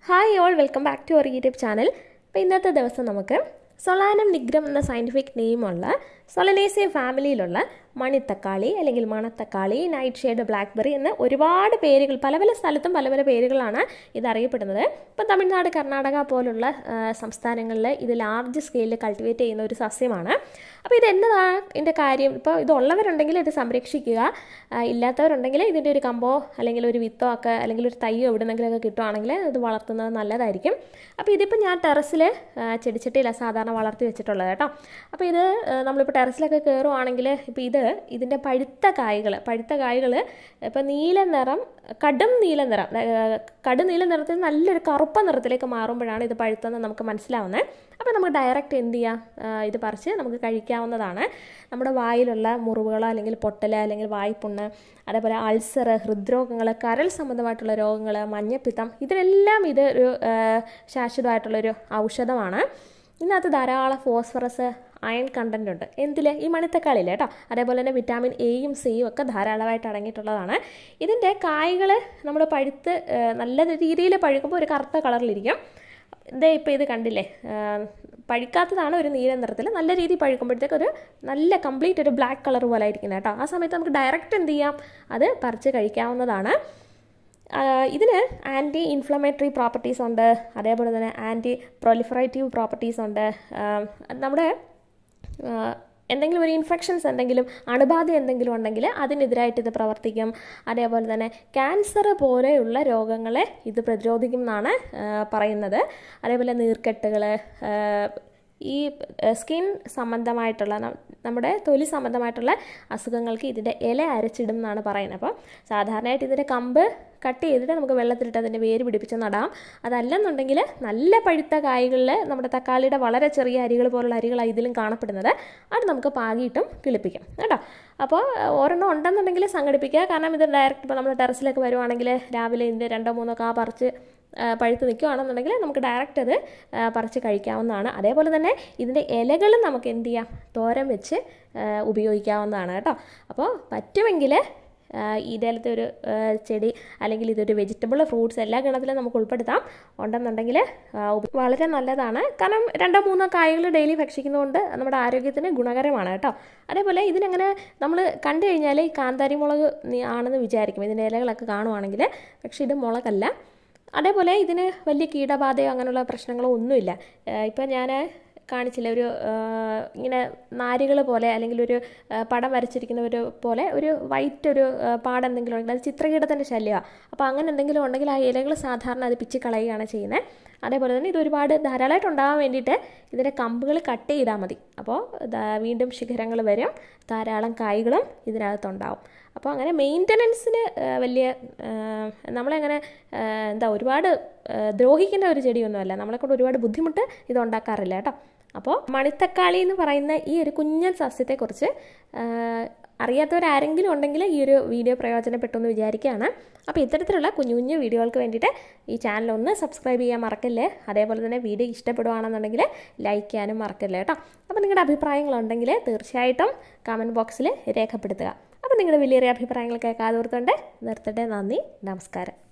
hi all welcome back to our YouTube channel അപ്പോൾ ഇന്നത്തെ ദിവസം നമുക്ക് സൊളാനം നിഗ്രം എന്ന സയൻറ്റിഫിക് നെയിമുള്ള സൊളനേസിയ ഫാമിലിയിലുള്ള മണിത്തക്കാളി അല്ലെങ്കിൽ മണത്തക്കാളി നൈറ്റ് ഷെയ്ഡ് ബ്ലാക്ക്ബെറി എന്ന ഒരുപാട് പേരുകൾ പല പല സ്ഥലത്തും പല പല പേരുകളാണ് ഇത് അറിയപ്പെടുന്നത് ഇപ്പം തമിഴ്നാട് കർണാടക പോലുള്ള ആ, സംസ്ഥാനങ്ങളിൽ ഇത് ലാർജ് സ്കെയിലിൽ കൾട്ടിവേറ്റ് ചെയ്യുന്ന ഒരു സസ്യമാണ് അപ്പോൾ ഇത് എന്നതാണ് ഇതിൻ്റെ കാര്യം ഇപ്പോൾ ഇത് ഉള്ളവരുണ്ടെങ്കിൽ ഇത് സംരക്ഷിക്കുക ആ, ഇല്ലാത്തവരുണ്ടെങ്കിൽ ഇതിൻ്റെ ഒരു കമ്പോ അല്ലെങ്കിൽ ഒരു വിത്തോ ഒക്കെ അല്ലെങ്കിൽ ഒരു തൈയോ എവിടുന്നെങ്കിലുമൊക്കെ കിട്ടുവാണെങ്കിൽ ഇത് വളർത്തുന്നത് നല്ലതായിരിക്കും അപ്പോൾ ഇതിപ്പോൾ ഞാൻ ടെറസിൽ ചെടിച്ചട്ടിയിലാണ് സാധാരണ വളർത്തി വെച്ചിട്ടുള്ളത് കേട്ടോ അപ്പോൾ ഇത് ആ, നമ്മളിപ്പോൾ ടെറസിലൊക്കെ കയറുവാണെങ്കിൽ ഇപ്പോൾ ഇത് ഇതിൻ്റെ പഴുത്ത കായ്കൾ പഴുത്ത കായ്കൾ ഇപ്പോൾ നീല നിറം കടും നീല നിറം ആ, കടും നീല നിറത്തിൽ നല്ലൊരു കറുപ്പ നിറത്തിലേക്ക് മാറുമ്പോഴാണ് ഇത് പഴുത്തതെന്ന് നമുക്ക് മനസ്സിലാവുന്നത് അപ്പോൾ നമുക്ക് ഡയറക്റ്റ് എന്ത് ചെയ്യാം ആ, ഇത് പറിച്ച് നമുക്ക് കഴിക്കാവുന്നതാണ് നമ്മുടെ വായിലുള്ള മുറിവുകളോ അല്ലെങ്കിൽ പൊട്ടൽ അല്ലെങ്കിൽ വായ്പുണ്ണ് അതേപോലെ അൾസർ ഹൃദ്രോഗങ്ങൾ കരൾ സംബന്ധമായിട്ടുള്ള രോഗങ്ങൾ മഞ്ഞപ്പിത്തം ഇതിനെല്ലാം ഇത് ഒരു ആ, ശാശ്വതമായിട്ടുള്ളൊരു ഔഷധമാണ് ഇതിനകത്ത് ധാരാളം ഫോസ്ഫറസ് അയൺ കണ്ടൻ്റ് ഉണ്ട് എന്തിൽ ഈ മണിത്തക്കാളിയിൽ കേട്ടോ അതേപോലെ തന്നെ വിറ്റാമിൻ എയും സിയും ഒക്കെ ധാരാളമായിട്ട് അടങ്ങിയിട്ടുള്ളതാണ് ഇതിൻ്റെ കായ്കൾ നമ്മൾ പഴുത്ത് ആ, നല്ല രീതിയിൽ പഴുക്കുമ്പോൾ ഒരു കറുത്ത കളറിലിരിക്കും ഇതേ ഇപ്പോൾ ഇത് കണ്ടില്ലേ ആ, പഴുക്കാത്തതാണ് ഒരു നീല നിറത്തിൽ നല്ല രീതിയിൽ പഴുക്കുമ്പോഴത്തേക്ക് ഒരു നല്ല കംപ്ലീറ്റ് ഒരു ബ്ലാക്ക് കളർ പോലെ ആയിരിക്കുന്നത് കേട്ടോ ആ സമയത്ത് നമുക്ക് ഡയറക്റ്റ് എന്ത് ചെയ്യാം അത് പറിച്ച് കഴിക്കാവുന്നതാണ് ആ, ഇതിന് ആൻറ്റി ഇൻഫ്ലമേറ്ററി പ്രോപ്പർട്ടീസ് ഉണ്ട് അതേപോലെ തന്നെ ആൻറ്റി പ്രൊലിഫറേറ്റീവ് പ്രോപ്പർട്ടീസ് ഉണ്ട് ആ, നമ്മുടെ ആ, എന്തെങ്കിലും ഒരു ഇൻഫെക്ഷൻസ് എന്തെങ്കിലും അണുബാധ എന്തെങ്കിലും ഉണ്ടെങ്കിൽ അതിനെതിരായിട്ട് ഇത് പ്രവർത്തിക്കും അതേപോലെ തന്നെ ക്യാൻസർ പോലെയുള്ള രോഗങ്ങളെ ഇത് പ്രതിരോധിക്കും എന്നാണ് ആ, പറയുന്നത് അതേപോലെ നീർക്കെട്ടുകൾ ഈ സ്കിൻ സംബന്ധമായിട്ടുള്ള ന- നമ്മുടെ തൊലി സംബന്ധമായിട്ടുള്ള അസുഖങ്ങൾക്ക് ഇതിൻ്റെ ഇല അരച്ചിടും എന്നാണ് പറയുന്നത് അപ്പോൾ സാധാരണയായിട്ട് ഇതിൻ്റെ കമ്പ് കട്ട് ചെയ്തിട്ട് നമുക്ക് വെള്ളത്തിലിട്ട് അതിൻ്റെ വേര് പിടിപ്പിച്ച് നടാം അതല്ലെന്നുണ്ടെങ്കിൽ നല്ല പഴുത്ത കായ്കളിൽ നമ്മുടെ തക്കാളിയുടെ വളരെ ചെറിയ അരികൾ പോലുള്ള അരികളാണ് ഇതിലും കാണപ്പെടുന്നത് അത് നമുക്ക് പാകിയിട്ടും കിളിപ്പിക്കാം കേട്ടോ അപ്പോൾ ഒരെണ്ണം ഉണ്ടെന്നുണ്ടെങ്കിൽ സംഘടിപ്പിക്കുക കാരണം ഇത് ഡയറക്റ്റ് ഇപ്പോൾ നമ്മൾ ടെറസിലൊക്കെ വരുവാണെങ്കിൽ രാവിലെ ഇതിൻ്റെ രണ്ടോ മൂന്നോ കാ പറിച്ച് ആ, പഴുത്ത് നിൽക്കുകയാണെന്നുണ്ടെങ്കിൽ നമുക്ക് ഡയറക്റ്റ് അത് ആ, പറിച്ച് കഴിക്കാവുന്നതാണ് അതേപോലെ തന്നെ ഇതിൻ്റെ ഇലകളും നമുക്ക് എന്ത് ചെയ്യാം തോരൻ വെച്ച് ആ, ഉപയോഗിക്കാവുന്നതാണ് കേട്ടോ അപ്പോൾ പറ്റുമെങ്കിൽ ആ, ഇതിലത്തെ ഒരു ആ, ചെടി അല്ലെങ്കിൽ ഇതൊരു വെജിറ്റബിൾ ഫ്രൂട്ട്സ് എല്ലാ ഗണത്തിലും നമുക്ക് ഉൾപ്പെടുത്താം ഉണ്ടെന്നുണ്ടെങ്കിൽ ആ, ഉപ- വളരെ നല്ലതാണ് കാരണം രണ്ടോ മൂന്നോ കായകൾ ഡെയിലി ഭക്ഷിക്കുന്നതുകൊണ്ട് നമ്മുടെ ആരോഗ്യത്തിന് ഗുണകരമാണ് കേട്ടോ അതേപോലെ ഇതിനങ്ങനെ നമ്മൾ കണ്ടു കഴിഞ്ഞാൽ ഈ കാന്താരി മുളക് നി- ആണെന്ന് വിചാരിക്കും ഇതിൻ്റെ ഇലകളൊക്കെ കാണുവാണെങ്കിൽ പക്ഷേ ഇത് മുളകല്ല അതേപോലെ ഇതിന് വലിയ കീടബാധയോ അങ്ങനെയുള്ള പ്രശ്നങ്ങളോ ഒന്നുമില്ല ഇപ്പം ഞാൻ കാണിച്ചില്ല ഒരു ആ, ഇങ്ങനെ നാരുകൾ പോലെ അല്ലെങ്കിൽ ഒരു ആ, പടം വരച്ചിരിക്കുന്ന ഒരു പോലെ ഒരു വൈറ്റ് ഒരു ആ, പാട് എന്തെങ്കിലും ഉണ്ടെങ്കിൽ അത് ചിത്രകീടത്തിൻ്റെ ശല്യമാണ് അപ്പോൾ അങ്ങനെ എന്തെങ്കിലും ഉണ്ടെങ്കിൽ ആ ഇലകൾ സാധാരണ അത് പിച്ചി കളയുകയാണ് ചെയ്യുന്നത് അതേപോലെ തന്നെ ഇത് ഒരുപാട് ധാരാളമായിട്ട് ഉണ്ടാകാൻ വേണ്ടിയിട്ട് ഇതിൻ്റെ കമ്പുകൾ കട്ട് ചെയ്താൽ മതി അപ്പോൾ ദാ- വീണ്ടും ശിഖരങ്ങൾ വരും ധാരാളം കായ്കളും ഇതിനകത്തുണ്ടാവും അപ്പോൾ അങ്ങനെ മെയിൻ്റനൻസിന് വലിയ ആ, നമ്മളെങ്ങനെ ആ, എന്താ ഒരുപാട് ആ, ദ്രോഹിക്കുന്ന ഒരു ചെടിയൊന്നുമല്ല നമ്മളെക്കൊണ്ട് ഒരുപാട് ബുദ്ധിമുട്ട് ഇത് ഉണ്ടാക്കാറില്ല കേട്ടോ അപ്പോൾ മണിത്തക്കാളി എന്ന് പറയുന്ന ഈ ഒരു കുഞ്ഞൻ സസ്യത്തെക്കുറിച്ച് ആ, അറിയാത്തവരാരെങ്കിലും ഉണ്ടെങ്കിൽ ഈ ഒരു വീഡിയോ പ്രയോജനപ്പെട്ടു എന്ന് വിചാരിക്കുകയാണ് അപ്പോൾ ഇത്തരത്തിലുള്ള കുഞ്ഞു കുഞ്ഞു വീഡിയോകൾക്ക് വേണ്ടിയിട്ട് ഈ ചാനൽ ഒന്ന് സബ്സ്ക്രൈബ് ചെയ്യാൻ മറക്കല്ലേ അതേപോലെ തന്നെ വീഡിയോ ഇഷ്ടപ്പെടുവാണെന്നുണ്ടെങ്കിൽ ലൈക്ക് ചെയ്യാനും മറക്കല്ലേ കേട്ടോ അപ്പോൾ നിങ്ങളുടെ അഭിപ്രായങ്ങളുണ്ടെങ്കിൽ തീർച്ചയായിട്ടും കമൻറ്റ് ബോക്സിൽ രേഖപ്പെടുത്തുക അപ്പോൾ നിങ്ങളുടെ വലിയൊരു അഭിപ്രായങ്ങൾ കേൾക്കാതെ ഓർത്തുകൊണ്ട് നിർത്തട്ടെ നന്ദി നമസ്കാരം